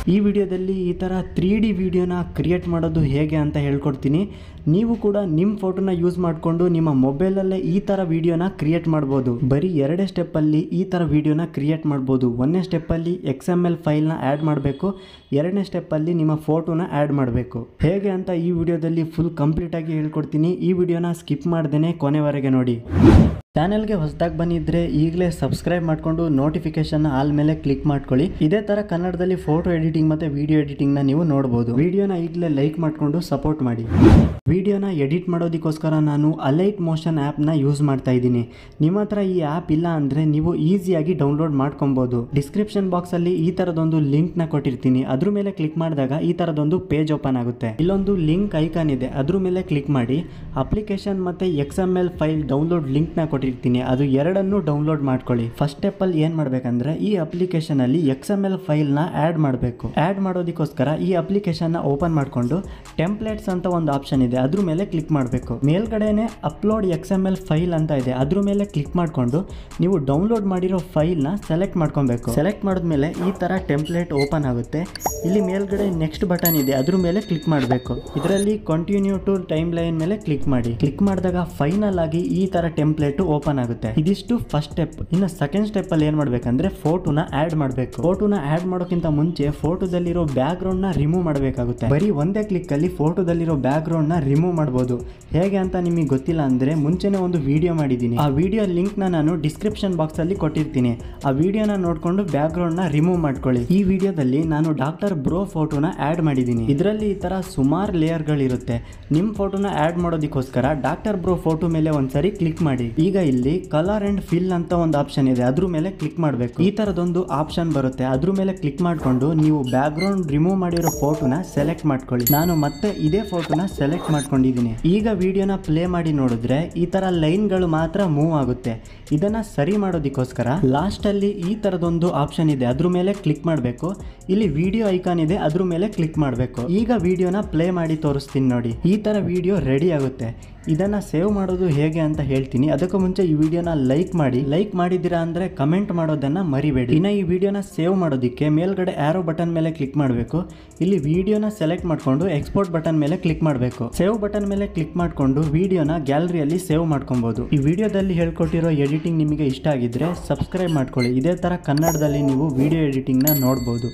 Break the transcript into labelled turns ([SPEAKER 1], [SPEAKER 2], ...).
[SPEAKER 1] ಈ ವಿಡಿಯೋದಲ್ಲಿ ಈ ಥರ ತ್ರೀ ಡಿ ವಿಡಿಯೋನ ಕ್ರಿಯೇಟ್ ಮಾಡೋದು ಹೇಗೆ ಅಂತ ಹೇಳ್ಕೊಡ್ತೀನಿ ನೀವು ಕೂಡ ನಿಮ್ಮ ಫೋಟೋನ ಯೂಸ್ ಮಾಡಿಕೊಂಡು ನಿಮ್ಮ ಮೊಬೈಲಲ್ಲೇ ಈ ಥರ ವಿಡಿಯೋನ ಕ್ರಿಯೇಟ್ ಮಾಡ್ಬೋದು ಬರೀ ಎರಡೇ ಸ್ಟೆಪ್ಪಲ್ಲಿ ಈ ಥರ ವಿಡಿಯೋನ ಕ್ರಿಯೇಟ್ ಮಾಡ್ಬೋದು ಒಂದನೇ ಸ್ಟೆಪ್ಪಲ್ಲಿ ಎಕ್ಸ್ ಎಮ್ ಎಲ್ ಫೈಲ್ನ ಆ್ಯಡ್ ಮಾಡಬೇಕು ಎರಡನೇ ಸ್ಟೆಪ್ಪಲ್ಲಿ ನಿಮ್ಮ ಫೋಟೋನ ಆ್ಯಡ್ ಮಾಡಬೇಕು ಹೇಗೆ ಅಂತ ಈ ವಿಡಿಯೋದಲ್ಲಿ ಫುಲ್ ಕಂಪ್ಲೀಟಾಗಿ ಹೇಳ್ಕೊಡ್ತೀನಿ ಈ ವಿಡಿಯೋನ ಸ್ಕಿಪ್ ಮಾಡ್ದೇ ಕೊನೆವರೆಗೆ ನೋಡಿ ಚಾನೆಲ್ಗೆ ಹೊಸದಾಗಿ ಬಂದಿದ್ರೆ ಈಗಲೇ ಸಬ್ಸ್ಕ್ರೈಬ್ ಮಾಡಿಕೊಂಡು ನೋಟಿಫಿಕೇಶನ್ ಆಲ್ ಮೇಲೆ ಕ್ಲಿಕ್ ಮಾಡ್ಕೊಳ್ಳಿ ಇದೇ ಥರ ಕನ್ನಡದಲ್ಲಿ ಫೋಟೋ ಎಡಿಟಿಂಗ್ ಮತ್ತು ವಿಡಿಯೋ ಎಡಿಟಿಂಗ್ನ ನೀವು ನೋಡ್ಬೋದು ವಿಡಿಯೋನ ಈಗಲೇ ಲೈಕ್ ಮಾಡಿಕೊಂಡು ಸಪೋರ್ಟ್ ಮಾಡಿ ವಿಡಿಯೋನ ಎಡಿಟ್ ಮಾಡೋದಕ್ಕೋಸ್ಕರ ನಾನು ಅಲೈಟ್ ಮೋಷನ್ ಆ್ಯಪ್ನ ಯೂಸ್ ಮಾಡ್ತಾ ಇದ್ದೀನಿ ನಿಮ್ಮ ಹತ್ರ ಈ ಆ್ಯಪ್ ಇಲ್ಲ ಅಂದರೆ ನೀವು ಈಸಿಯಾಗಿ ಡೌನ್ಲೋಡ್ ಮಾಡ್ಕೊಬೋದು ಡಿಸ್ಕ್ರಿಪ್ಷನ್ ಬಾಕ್ಸಲ್ಲಿ ಈ ಥರದೊಂದು ಲಿಂಕ್ನ ಕೊಟ್ಟಿರ್ತೀನಿ ಅದ್ರ ಮೇಲೆ ಕ್ಲಿಕ್ ಮಾಡಿದಾಗ ಈ ಥರದೊಂದು ಪೇಜ್ ಓಪನ್ ಆಗುತ್ತೆ ಇಲ್ಲೊಂದು ಲಿಂಕ್ ಐಕಾನ್ ಇದೆ ಅದ್ರ ಮೇಲೆ ಕ್ಲಿಕ್ ಮಾಡಿ ಅಪ್ಲಿಕೇಶನ್ ಮತ್ತು X M L file download ಲಿಂಕ್ನ ಕೊಟ್ಟಿರ್ತೀನಿ ಅದು ಎರಡನ್ನೂ ಡೌನ್ಲೋಡ್ ಮಾಡ್ಕೊಳ್ಳಿ ಫಸ್ಟ್ ಸ್ಟೆಪ್ಪಲ್ಲಿ ಏನು ಮಾಡಬೇಕಂದ್ರೆ ಈ ಅಪ್ಲಿಕೇಶನಲ್ಲಿ ಎಕ್ಸ್ ಎಮ್ ಎಲ್ ಫೈಲ್ನ ಆ್ಯಡ್ ಮಾಡಬೇಕು ಆ್ಯಡ್ ಮಾಡೋದಕ್ಕೋಸ್ಕರ ಈ ಅಪ್ಲಿಕೇಶನ್ನ ಓಪನ್ ಮಾಡಿಕೊಂಡು ಟೆಂಪ್ಲೇಟ್ಸ್ ಅಂತ ಒಂದು ಆಪ್ಷನ್ ಇದೆ ಅದ್ರ ಮೇಲೆ ಕ್ಲಿಕ್ ಮಾಡಬೇಕು ಮೇಲ್ಗಡೆನೆ upload X M L file ಅಂತ ಇದೆ ಅದ್ರ ಮೇಲೆ ಕ್ಲಿಕ್ ಮಾಡಿಕೊಂಡು ನೀವು ಡೌನ್ಲೋಡ್ ಮಾಡಿರೋ ಫೈಲ್ನ ಸೆಲೆಕ್ಟ್ ಮಾಡ್ಕೊಬೇಕು ಸೆಲೆಕ್ಟ್ ಮಾಡಿದ್ಮೇಲೆ ಈ ಥರ ಟೆಂಪ್ಲೇಟ್ ಓಪನ್ ಆಗುತ್ತೆ ಇಲ್ಲಿ ಮೇಲ್ಗಡೆ ನೆಕ್ಸ್ಟ್ ಬಟನ್ ಇದೆ ಅದ್ರ ಮೇಲೆ ಕ್ಲಿಕ್ ಮಾಡಬೇಕು ಇದರಲ್ಲಿ ಕಂಟಿನ್ಯೂ ಟು ಟೈಮ್ ಲೈನ್ ಮೇಲೆ ಕ್ಲಿಕ್ ಮಾಡಿ ಕ್ಲಿಕ್ ಮಾಡಿದಾಗ ಫೈನಲ್ ಆಗಿ ಈ ತರ ಟೆಂಪ್ಲೇಟ್ ಓಪನ್ ಆಗುತ್ತೆ ಇದಿಷ್ಟು ಫಸ್ಟ್ ಸ್ಟೆಪ್ ಇನ್ನು ಸೆಕೆಂಡ್ ಸ್ಟೆಪ್ ಅಲ್ಲಿ ಏನ್ ಮಾಡ್ಬೇಕಂದ್ರೆ ಫೋಟೋನ ಆಡ್ ಮಾಡಬೇಕು ಫೋಟೋನ ಆಡ್ ಮಾಡೋಕ್ಕಿಂತ ಮುಂಚೆ ಫೋಟೋದಲ್ಲಿರೋ ಬ್ಯಾಕ್ ಗ್ರೌಂಡ್ ನ ರಿಮೂವ್ ಮಾಡಬೇಕಾಗುತ್ತೆ ಬರೀ ಒಂದೇ ಕ್ಲಿಕ್ ಅಲ್ಲಿ ಫೋಟೋದಲ್ಲಿರೋ ಬ್ಯಾಕ್ ಗ್ರೌಂಡ್ ನ ರಿಮೂವ್ ಮಾಡಬಹುದು ಹೇಗೆ ಅಂತ ನಿಮಗೆ ಗೊತ್ತಿಲ್ಲ ಅಂದ್ರೆ ಮುಂಚೆನೆ ಒಂದು ವಿಡಿಯೋ ಮಾಡಿದ್ದೀನಿ ಆ ವಿಡಿಯೋ ಲಿಂಕ್ ನ ನಾನು ಡಿಸ್ಕ್ರಿಪ್ಷನ್ ಬಾಕ್ಸ್ ಅಲ್ಲಿ ಕೊಟ್ಟಿರ್ತೀನಿ ಆ ವಿಡಿಯೋನ ನೋಡ್ಕೊಂಡು ಬ್ಯಾಕ್ ಗ್ರೌಂಡ್ ನ ರಿಮೂವ್ ಮಾಡ್ಕೊಳ್ಳಿ ಈ ವಿಡಿಯೋದಲ್ಲಿ ನಾನು ಡಾಕ್ಟರ್ ಬ್ರೋ ಫೋಟೋನ ಆಡ್ ಮಾಡಿದ್ದೀನಿ ಇದರಲ್ಲಿ ಈ ತರ ಸುಮಾರು ಲೇಯರ್ಗಳಿರುತ್ತೆ ನಿಮ್ಮ ಫೋಟೋನ ಆಡ್ ಮಾಡೋದಕ್ಕೋಸ್ಕರ ಡಾಕ್ಟರ್ ಬ್ರೋ ಫೋಟೋ ಮೇಲೆ ಒಂದ್ಸರಿ ಕ್ಲಿಕ್ ಮಾಡಿ ಈಗ ಇಲ್ಲಿ ಕಲರ್ ಅಂಡ್ ಫಿಲ್ ಅಂತ ಒಂದು ಆಪ್ಷನ್ ಇದೆ ಅದ್ರ ಮೇಲೆ ಕ್ಲಿಕ್ ಮಾಡಬೇಕು ಈ ತರದೊಂದು ಆಪ್ಷನ್ ಬರುತ್ತೆ ಅದ್ರ ಮೇಲೆ ಕ್ಲಿಕ್ ಮಾಡಿಕೊಂಡು ನೀವು ಬ್ಯಾಕ್ ಗ್ರೌಂಡ್ ರಿಮೂವ್ ಮಾಡಿರೋ ಫೋಟೋನ ಸೆಲೆಕ್ಟ್ ಮಾಡ್ಕೊಳ್ಳಿ ನಾನು ಮತ್ತೆ ಇದೇ ಫೋಟೋನ ಸೆಲೆಕ್ಟ್ ಮಾಡ್ಕೊಂಡಿದ್ದೀನಿ ಈಗ ವಿಡಿಯೋನ ಪ್ಲೇ ಮಾಡಿ ನೋಡಿದ್ರೆ ಈ ತರ ಲೈನ್ಗಳು ಮಾತ್ರ ಮೂವ್ ಆಗುತ್ತೆ ಇದನ್ನ ಸರಿ ಮಾಡೋದಕ್ಕೋಸ್ಕರ ಲಾಸ್ಟ್ ಅಲ್ಲಿ ಈ ತರದೊಂದು ಆಪ್ಷನ್ ಇದೆ ಅದ್ರ ಮೇಲೆ ಕ್ಲಿಕ್ ಮಾಡಬೇಕು ಇಲ್ಲಿ ವಿಡಿಯೋ ಐಕಾನ್ ಇದೆ ಅದ್ರ ಮೇಲೆ ಕ್ಲಿಕ್ ಮಾಡಬೇಕು ಈಗ ವಿಡಿಯೋನ ಪ್ಲೇ ಮಾಡಿ ತೋರಿಸ್ತೀನಿ ನೋಡಿ ಈ ತರ ವಿಡಿಯೋ ರೆಡಿ ಆಗುತ್ತೆ ಇದನ್ನ ಸೇವ್ ಮಾಡೋದು ಹೇಗೆ ಅಂತ ಹೇಳ್ತೀನಿ ಅದಕ್ಕೂ ಮುಂಚೆ ಈ ವಿಡಿಯೋನ ಲೈಕ್ ಮಾಡಿ ಲೈಕ್ ಮಾಡಿದ್ದೀರಾ ಅಂದ್ರೆ ಕಮೆಂಟ್ ಮಾಡೋದನ್ನ ಮರಿಬೇಡಿ ಇನ್ನು ಈ ವಿಡಿಯೋನ ಸೇವ್ ಮಾಡೋದಕ್ಕೆ ಮೇಲ್ಗಡೆ ಆರೋ ಬಟನ್ ಮೇಲೆ ಕ್ಲಿಕ್ ಮಾಡಬೇಕು ಇಲ್ಲಿ ವಿಡಿಯೋನ ಸೆಲೆಕ್ಟ್ ಮಾಡ್ಕೊಂಡು ಎಕ್ಸ್ಪೋರ್ಟ್ ಬಟನ್ ಮೇಲೆ ಕ್ಲಿಕ್ ಮಾಡಬೇಕು ಸೇವ್ ಬಟನ್ ಮೇಲೆ ಕ್ಲಿಕ್ ಮಾಡಿಕೊಂಡು ವಿಡಿಯೋನ ಗ್ಯಾಲರಿಯಲ್ಲಿ ಸೇವ್ ಮಾಡ್ಕೊಬಹುದು ಈ ವಿಡಿಯೋದಲ್ಲಿ ಹೇಳ್ಕೊಟ್ಟಿರೋ ಎಡಿಟಿಂಗ್ ನಿಮಗೆ ಇಷ್ಟ ಆಗಿದ್ರೆ ಸಬ್ಸ್ಕ್ರೈಬ್ ಮಾಡ್ಕೊಳ್ಳಿ ಇದೇ ತರ ಕನ್ನಡದಲ್ಲಿ ನೀವು ವಿಡಿಯೋ ಎಡಿಟಿಂಗ್ನ ನೋಡ್ಬೋದು